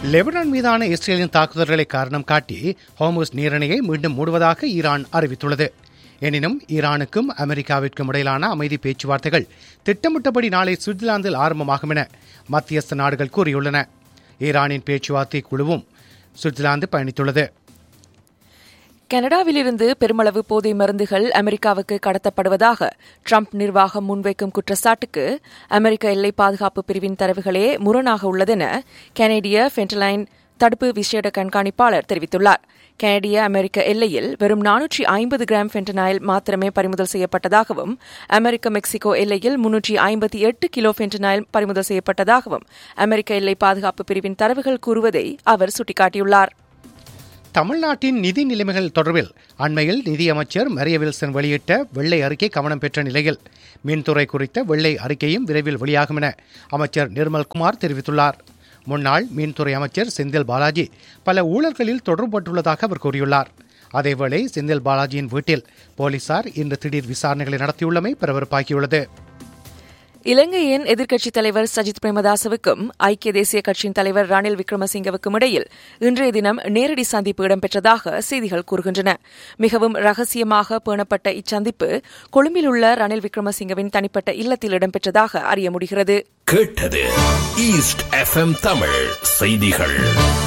Lebanon மீதான இஸ்ரேலின் தாக்குதல்களை காரணம் காட்டி ஹோமோஸ் நீரிணையை மீண்டும் மூடுவதாக ஈரான் அறிவித்துள்ளது எனினும் ஈரானுக்கும் அமெரிக்காவிற்கும் இடையிலான அமைதி பேச்சுவார்த்தைகள் திட்டமிட்டபடி நாளை சுவிட்சர்லாந்தில் ஆரம்பமாகும் என மத்தியஸ்த நாடுகள் கூறியுள்ளன ஈரானின் பேச்சுவார்த்தை குழுவும் சுவிட்சர்லாந்து பயணித்துள்ளது கனடாவிலிருந்து பெருமளவு போதை மருந்துகள் அமெரிக்காவுக்கு கடத்தப்படுவதாக ட்ரம்ப் நிர்வாகம் முன்வைக்கும் குற்றச்சாட்டுக்கு அமெரிக்க எல்லை பாதுகாப்பு பிரிவின் தரவுகளே முரணாக உள்ளதென கனேடிய ஃபென்டலைன் தடுப்பு விசேட கண்காணிப்பாளர் தெரிவித்துள்ளார் கனடிய அமெரிக்க எல்லையில் வெறும் நானூற்றி ஐம்பது கிராம் ஃபென்டனைல் மாத்திரமே பறிமுதல் செய்யப்பட்டதாகவும் அமெரிக்க மெக்சிகோ எல்லையில் முன்னூற்றி ஐம்பத்தி எட்டு கிலோ ஃபென்டனைல் பறிமுதல் செய்யப்பட்டதாகவும் அமெரிக்க எல்லை பாதுகாப்பு பிரிவின் தரவுகள் கூறுவதை அவர் சுட்டிக்காட்டியுள்ளார் தமிழ்நாட்டின் நிதி நிலைமைகள் தொடர்பில் அண்மையில் நிதியமைச்சர் மரிய வில்சன் வெளியிட்ட வெள்ளை அறிக்கை கவனம் பெற்ற நிலையில் மின்துறை குறித்த வெள்ளை அறிக்கையும் விரைவில் வெளியாகும் என அமைச்சர் நிர்மல்குமார் தெரிவித்துள்ளார் முன்னாள் மின்துறை அமைச்சர் செந்தில் பாலாஜி பல ஊழல்களில் தொடர்பட்டுள்ளதாக அவர் கூறியுள்ளார் அதேவேளை செந்தில் பாலாஜியின் வீட்டில் போலீசார் இன்று திடீர் விசாரணைகளை நடத்தியுள்ளமை பரபரப்பாகியுள்ளது இலங்கையின் எதிர்க்கட்சித் தலைவர் சஜித் பிரேமதாசவுக்கும் ஐக்கிய தேசிய கட்சியின் தலைவர் ரணில் விக்ரமசிங்கவுக்கும் இடையில் இன்றைய தினம் நேரடி சந்திப்பு இடம்பெற்றதாக செய்திகள் கூறுகின்றன மிகவும் ரகசியமாக பேணப்பட்ட இச்சந்திப்பு கொழும்பில் உள்ள ரணில் விக்ரமசிங்கவின் தனிப்பட்ட இல்லத்தில் இடம்பெற்றதாக அறிய முடிகிறது கேட்டது ஈஸ்ட் எஃப்எம் தமிழ் செய்திகள்